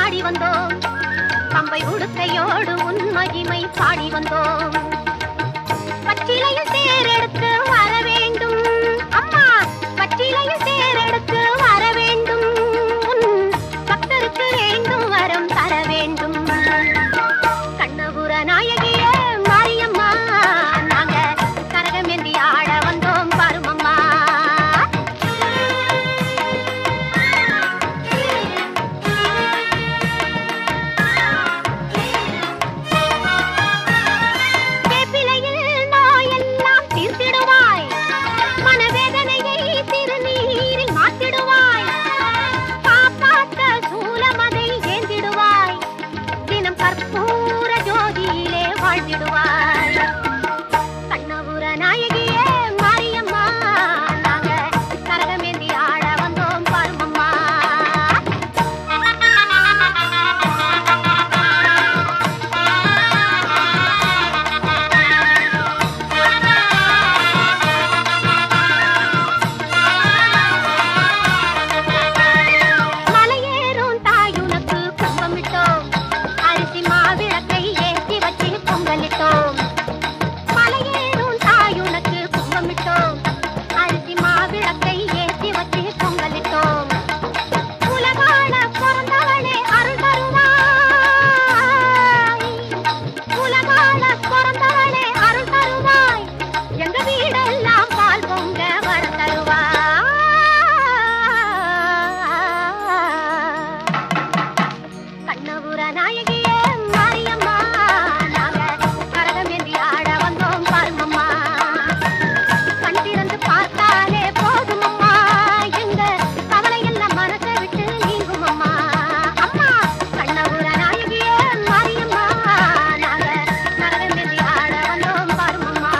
நாடி வந்தோம் பம்பை உடுக்கையோடு உன் மகிமை பாடி வந்தோம் பச்சிலையில் தேரெடுத்து வர வேண்டும் அம்மா பச்சிலையில் தேரெடுத்து வர வேண்டும் உன் பக்தருக்கு வேண்டும் வரம் தர வேண்டும் கண்ணபுர நாயகியே மாரியம்மா நாங்க கரகமேந்தி ஆட வந்தோம் பருமம்மா வேப்பிலையில் நோயெல்லாம் தீர்த்திடுவாய் மனவேதனையை திருநீரில் மாத்திடுவாய் காப்பாற்ற சூலமதை ஏந்திடுவாய் தினம் கற்பூர ஜோதியிலே வாழ்ந்திடுவாய் கண்ணபுர நாயகியே மாரியம்மா நாங்க கரகமேந்தி ஆட வந்தோம் பருமம்மா மலையேறும் தாயுனக்கு கும்பமிட்டோம் அரிசி மாவிளக்கை ஏற்றி வச்சு பொங்கலிட்டோம் மலையேறும் தாயுனக்கு கும்பமிட்டோம் அரிசி மாவிளக்கை ஏற்றி வச்சு பொங்கலிட்டோம் உலகாள பிறந்தவளே அருள் தருவாய் உலகாள பிறந்தவளே அருள் தருவாய் எங்க வீடெல்லாம் பால் பொங்க வர தருவாய் கண்ணபுர நாயகியே மாரியம்மா நாங்க கரகமேந்தி ஆட வந்தோம் பாருமம்மா கண் திறந்து பார்த்தாலே போதுமம்மா எங்க கவலை எல்லாம் மனசை விட்டு நீங்குமம்மா அம்மா கண்ணபுர நாயகியே மாரியம்மா நாங்க கரகமேந்தி ஆட வந்தோம் பாருமம்மா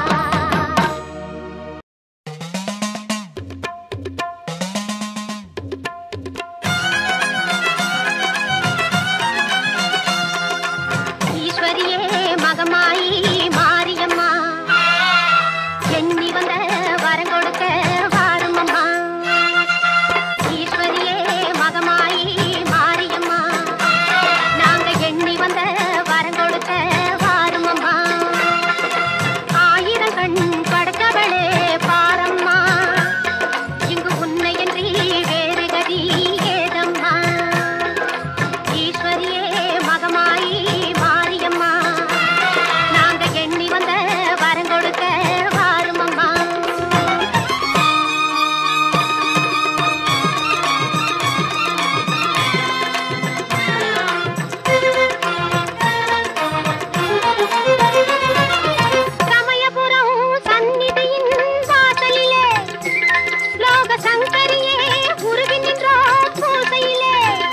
ஈஸ்வரியே மகமாயி மாரியம்மா எண்ணி வந்த வரம் கொடுக்க வாருமம்மா ஈஸ்வரியே மகமாயி மாரியம்மா நாங்க எண்ணி வந்த வரம் கொடுக்க வாருமம்மா ஆயிரம் கண் படைத்தவளே பாரம்மா இங்கு உன்னை என்று வேறு கதி ஏதம்மா ஈஸ்வரியே மகமாயி மாரியம்மா நாங்க எண்ணி வந்த வரம் கொடுக்க வாருமம்மா சமயபுரம் சந்நிதியின் வாசலிலே லோக சங்கரியே உருகி நின்றோம் பூசையிலே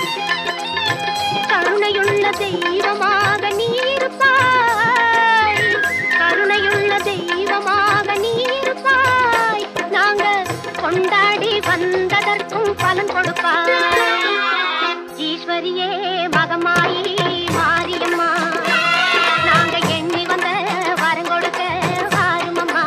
கருணையுள்ள தெய்வமாக நீ இருப்பாய் கருணையுள்ள தெய்வமாக நீ இருப்பாய் நாங்க கொண்டாடி வந்ததற்கும் பலன் கொடுப்பாய் ஈஸ்வரியே மகமாயி மாரியம்மா நாங்க எண்ணி வந்த வரம் கொடுக்க வாருமம்மா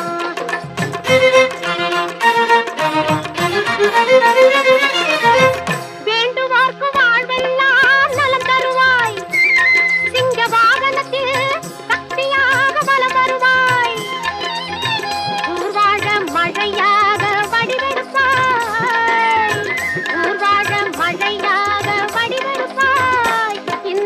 வேண்டுவார்க்கு வாழ்வெல்லாம் நலம் தருவாய் சிங்க வாகனத்தில் சக்தியாக பலம் வருவாய் ஊர்வாழ மழையாக வடிவெடுப்பாய் ஊர்வாழ மழையாக வடிவெடுப்பாய்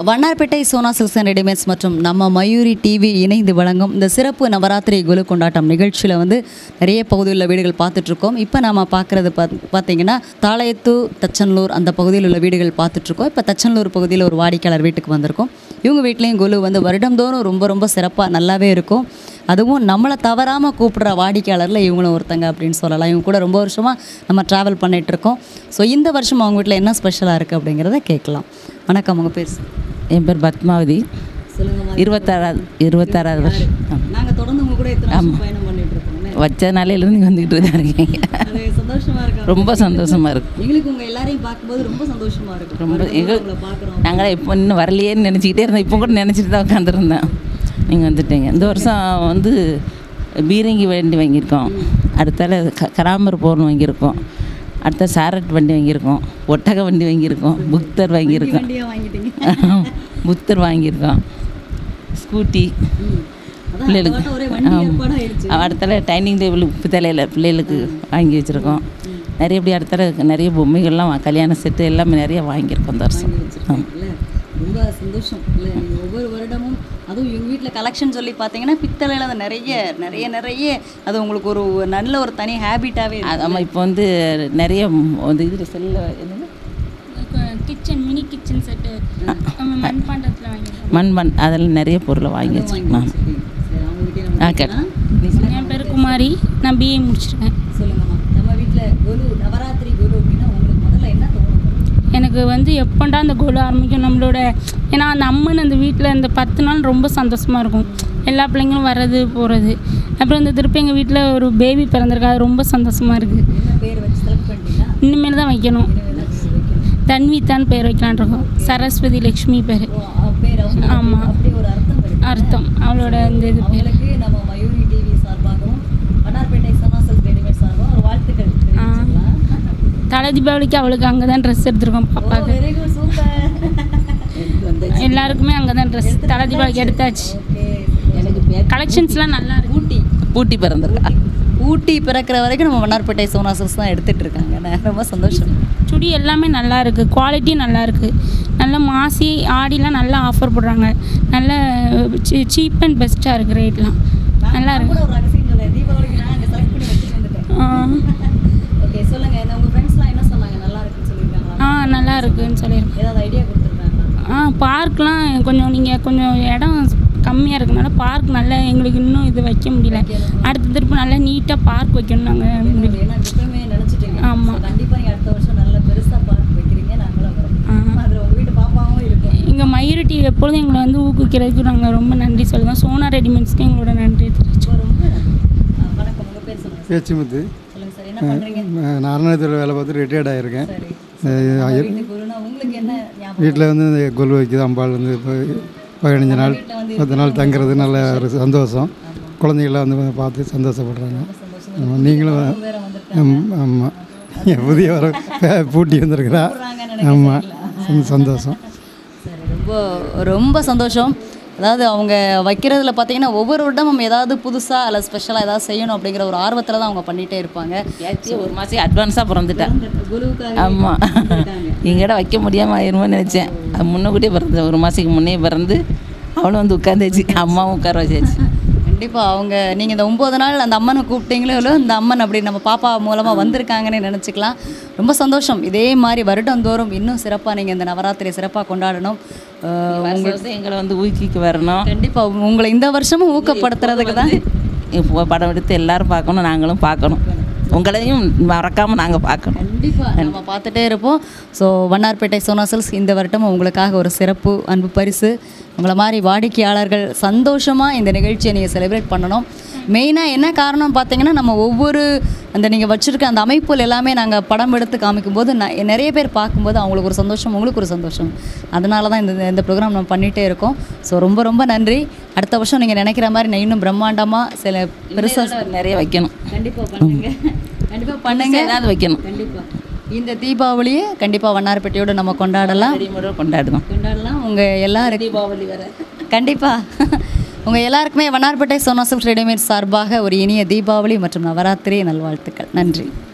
Vannarpettai Sona silks and readymades மற்றும் நம்ம மயூரி டிவி இணைந்து வழங்கும் இந்த சிறப்பு நவராத்திரி குலு கொண்டாட்டம் நிகழ்ச்சியில் வந்து நிறைய பகுதியில் உள்ள வீடுகள் பார்த்துட்ருக்கோம் இப்போ நம்ம பார்க்குறது பாத் பார்த்தீங்கன்னா தாளையத்து தச்சனலூர் அந்த பகுதியில் உள்ள வீடுகள் பார்த்துட்ருக்கோம் இப்போ தச்சனலூர் பகுதியில் ஒரு வாடிக்கையாளர் வீட்டுக்கு வந்திருக்கோம் இவங்க வீட்லேயும் குலு வந்து வருடந்தோறும் ரொம்ப ரொம்ப சிறப்பாக நல்லாவே இருக்கும் அதுவும் நம்மளை தவறாமல் கூப்பிடுற வாடிக்கையாளரில் இவங்களும் ஒருத்தங்க அப்படின்னு சொல்லலாம் இவங்க கூட ரொம்ப வருஷமாக நம்ம ட்ராவல் பண்ணிகிட்ருக்கோம் ஸோ இந்த வருஷம் அவங்க வீட்டில் என்ன ஸ்பெஷலாக இருக்குது அப்படிங்கிறத கேட்கலாம் வணக்கம் உங்கள் பேர் என் பேர் பத்மாவதி சொல்லுங்கம்மா இருபத்தாறாவது இருபத்தாறாவது வருஷம் ஆமா. நாங்கள் தொடர்ந்து உங்க கூட எத்தனை வருஷம் பயணம் பண்ணிட்டு இருக்கோம் வச்ச நாளையிலேருந்து நீங்கள் வந்துக்கிட்டு தான் இருக்கீங்க அது சந்தோஷமா இருக்கு ரொம்ப சந்தோஷமாக இருக்கு எங்களுக்கு உங்க எல்லாரையும் பார்க்கும்போது ரொம்ப சந்தோஷமா இருக்கு ரொம்ப மறுபடியும் எங்கள் உங்களை பார்க்குறோம் நாங்களே இப்போ இன்னும் வரலையேன்னு நினச்சிக்கிட்டே இருந்தோம் இப்போ கூட நினச்சிட்டு தான் உட்காந்துருந்தேன் நீங்கள் வந்துட்டீங்க இந்த வருஷம் வந்து பீரங்கி வண்டி வாங்கியிருக்கோம் அடுத்தால க கராமர் போர்னு வாங்கியிருக்கோம் அடுத்த சாரட் வண்டி வாங்கியிருக்கோம் ஒட்டக வண்டி வாங்கியிருக்கோம் புத்தர் வாங்கியிருக்கோம் வண்டியா வாங்கிட்டீங்க புத்தர் வாங்கியிருக்கோம் ஸ்கூட்டி ம். அதான் பிள்ளைகளுக்கு இந்த வாட்டம் ஒரே வண்டி ஏற்பாடாயிருச்சு அடுத்தால டைனிங் டேபிள் உப்பு தலையில் பிள்ளைகளுக்கு வாங்கி வச்சுருக்கோம் நிறைய இப்படி அடுத்தால நிறைய பொம்மைகள்லாம் வா- கல்யாண செட்டு எல்லாமே நிறைய வாங்கியிருக்கோம் இந்த வருஷம் வாங்கி வச்சிருக்கீங்கல்ல ரொம்ப சந்தோஷம் இல்லை நீங்கள் ஒவ்வொரு வருடமும் அதுவும் எங்கள் வீட்டில் கலெக்ஷன் சொல்லி பார்த்தீங்கன்னா பித்தளையில் அது நிறைய நிறைய நிறைய அது உங்களுக்கு ஒரு நல்ல ஒரு தனி ஹேபிட்டாகவே அது ஆமாம் இப்போ வந்து நிறைய ம் வந்து இதில் செல்ல என்னது கிச்சன் மினி கிச்சன் செட்டு நம்ம மண்பாண்டத்தில் வாங்கியிருக்கோம் மண்மண் அதெல்லாம் நிறைய பொருளை வாங்கி வச்சுருக்கோம் சரி அவங்ககிட்ட நம்ம ஆ கேட்டேன் என் பேர் குமாரி நான் பிஏ முடிச்சிருக்கேன் சொல்லுங்கம்மா நம்ம வீட்டில் குரு நவராத்திரி குரு அப்படின்னா உங்களுக்கு முதல்ல என்ன தோணும் எனக்கு வந்து எப்போண்டா அந்த கோல் ஆரம்பிக்கும் நம்மளோட ஏன்னா அந்த அம்மன் அந்த வீட்டில் இந்த பத்து நாள் ரொம்ப சந்தோஷமாக இருக்கும் எல்லா பிள்ளைங்களும் வர்றது போகிறது அப்புறம் இந்த திருப்பி எங்கள் வீட்டில் ஒரு பேபி பிறந்திருக்கு அது ரொம்ப சந்தோஷமாக இருக்குது என்ன பேர் வச்சு செலக்ட் பண்ணிட்டீங்கன்னா இனிமேல் தான் வைக்கணும் தன்வித்தான்னு பேர் வைக்கலான் இருக்கோம் சரஸ்வதி லக்ஷ்மி பேர் ஓ, அவ பேர் அவங்க ஆமா. அப்படி ஒரு அர்த்தம் இருக்கு அர்த்தம் அவளோட இந்த இது பேர் அவங்களுக்கு நம்ம மயூரி டிவி சார்பாகவும் வண்ணார்பேட்டை சனாசல் ரெடிமேட் சார்பாகவும் ஒரு வாழ்த்துக்கள் தெரிவிச்சுக்கலாம் தலை தீபாவளிக்கு அவளுக்கு அங்கே தான் ட்ரெஸ் எடுத்திருக்கோம் பாப்பாவுக்கு வெரி குட் சூப்பர் எல்லாருக்குமே அங்கே தான் ட்ரெஸ் தலை தீபாவளிக்கு எடுத்தாச்சு ஓகே எனக்கு பேர் கலெக்ஷன்ஸ்லாம் நல்லா இருக்கு ஊட்டி பூட்டி பிறந்திருக்கா ஊட்டி பிறக்கிற வரைக்கும் நம்ம வண்ணார்பேட்டை சோனாசல்ஸ் தான் எடுத்துட்டு இருக்காங்க நான் ரொம்ப சந்தோஷம் சுடி எல்லாமே நல்லா இருக்கு குவாலிட்டி நல்லா இருக்கு நல்ல மாசி ஆடிலாம் நல்லா ஆஃபர் போடுறாங்க நல்ல சீப் அண்ட் பெஸ்ட்டாக இருக்கு ரேட்லாம் நல்லா நான் இருக்கு கூட ஒரு ரகசியம் சொல்லேன் தீபாவளிக்கு நான் அங்கே செலக்ட் பண்ணி வச்சுட்டு வந்துட்டேன் ஓகே சொல்லுங்க இந்த உங்க ஃப்ரெண்ட்ஸ்லாம் என்ன சொன்னாங்க நல்லா இருக்குன்னு சொல்லியிருக்காங்களா ஆ நல்லா இருக்குன்னு சொல்லியிருக்கேன் ஏதாவது ஐடியா கொடுத்துருக்காங்களா ஆ பார்க்லாம் கொஞ்சம் நீங்கள் கொஞ்சம் இடம் கம்மியாக இருக்கனால பார்க் நல்லா எங்களுக்கு இன்னும் இது வைக்க முடியல அடுத்த திருப்பி நல்லா நீட்டாக பார்க் வைக்கணும் நாங்கள் முடிவு ஏன்னா எப்பவுமே நினைச்சிட்டீங்க ஆமா. So, கண்டிப்பா நீங்க அடுத்த வருஷம் நல்ல பெருசா பார்த்து வைக்கிறீங்க நாங்களும் வரோம் அதுல உங்க வீட்டு பாப்பாவும் இருக்கும் எங்கள் மயூரிட்டி எப்பொழுதும் எங்களை வந்து ஊக்குவிக்கிறதுக்கு நாங்கள் ரொம்ப நன்றி சொல்லுவோம் சோனா ரெடிமேட்ஸ்க்கு எங்களோட நன்றி தெரிவிச்சோம் ரொம்ப ரொம்ப நன்றி. ஆ, வணக்கம் உங்க பேர் சொல்லுங்க சார். பேச்சுமுத்து சொல்லுங்க சார் என்ன பண்றீங்க நான் அறநிலையத்தில் வேலை பார்த்து ரிட்டையர்ட் ஆகியிருக்கேன் சரி அஹ் வீட்டுக்கு குருனா உங்களுக்கு என்ன ஞாபகம் வீட்டில் வந்து இந்த கொல் வைக்குது அம்பாள் வந்து இப்போ பதினஞ்சு நாள் பத்து நாள் தங்குறது நல்ல ஒரு சந்தோஷம் குழந்தைகளாம் வந்து பார்த்து சந்தோஷப்படுறாங்க ஆமா, நீங்களும் வேற வந்திருக்காங்க ஆமாம் புதிய வர பூட்டி வந்திருக்கிறா ஆமாம் சந்தோஷம் சரி ரொம்ப ரொம்ப சந்தோஷம் அதாவது அவங்க வைக்கிறதுல பார்த்தீங்கன்னா ஒவ்வொரு வருடமும் ஏதாவது புதுசாக அல்ல ஸ்பெஷலாக ஏதாவது செய்யணும் அப்படிங்கிற ஒரு ஆர்வத்தில் தான் அவங்க பண்ணிகிட்டே இருப்பாங்க ஏதாச்சும் ஒரு மாதம் அட்வான்ஸாக பிறந்துட்டேன் குருவுக்காக ஆமாம் எங்கட வைக்க முடியாமல் ஆயிருமோன்னு நினச்சேன் அது முன்னக்கூட்டியே பிறந்து ஒரு மாதத்துக்கு முன்னே பிறந்து அவளும் வந்து உட்காந்துச்சு அம்மாவும் உட்கார வச்சாச்சு கண்டிப்பாக அவங்க நீங்கள் இந்த ஒம்பது நாள் அந்த அம்மனை கூப்பிட்டீங்களோ இல்லையோ இந்த அம்மன் அப்படி நம்ம பாப்பா மூலமாக வந்திருக்காங்கன்னு நினச்சிக்கலாம் ரொம்ப சந்தோஷம் இதே மாதிரி வருடந்தோறும் இன்னும் சிறப்பாக நீங்கள் இந்த நவராத்திரி சிறப்பாக கொண்டாடணும் அஹ், வருஷம் வருஷம் எங்களை வந்து ஊக்கிக்கு வரணும் கண்டிப்பாக உங்களை இந்த வருஷமும் ஊக்கப்படுத்துறதுக்கு தான் இப்போ படம் எடுத்து எல்லாரும் பார்க்கணும் நாங்களும் பார்க்கணும் உங்களையும் மறக்காமல் நாங்கள் பார்க்கணும் கண்டிப்பாக நம்ம பார்த்துட்டே இருப்போம் ஸோ வண்ணார்பேட்டை சோனாசல்ஸ் இந்த வருடம் உங்களுக்காக ஒரு சிறப்பு அன்பு பரிசு உங்களை மாதிரி வாடிக்கையாளர்கள் சந்தோஷமாக இந்த நிகழ்ச்சியை நீங்கள் செலிப்ரேட் பண்ணணும் மெயினாக என்ன காரணம் பார்த்தீங்கன்னா நம்ம ஒவ்வொரு அந்த நீங்கள் வச்சுருக்க அந்த அமைப்புகள் எல்லாமே நாங்கள் படம் எடுத்து காமிக்கும்போது ந- நிறைய பேர் பார்க்கும்போது அவங்களுக்கு ஒரு சந்தோஷம் உங்களுக்கு ஒரு சந்தோஷம் அதனால தான் இந்த இந்த ப்ரோக்ராம் நம்ம பண்ணிகிட்டே இருக்கோம் ஸோ ரொம்ப ரொம்ப நன்றி அடுத்த வருஷம் நீங்கள் நினைக்கிற மாதிரி நான் இன்னும் பிரம்மாண்டமாக சில பெருசாக நிறைய வைக்கணும் கண்டிப்பாக பண்ணுங்க கண்டிப்பாக பண்ணுங்க ஏதாவது வைக்கணும் கண்டிப்பா இந்த தீபாவளியை கண்டிப்பா வண்ணாரப்பேட்டையோட நம்ம கொண்டாடலாம் வெடிமுறை கொண்டாடணும் கொண்டாடலாம் உங்க எல்லாருக்கும் தீபாவளி வேற கண்டிப்பா உங்க எல்லாருக்குமே வண்ணார்பேட்டை சோனாசப் ரெடிமேட் சார்பாக ஒரு இனிய தீபாவளி மற்றும் நவராத்திரி நல்வாழ்த்துக்கள் நன்றி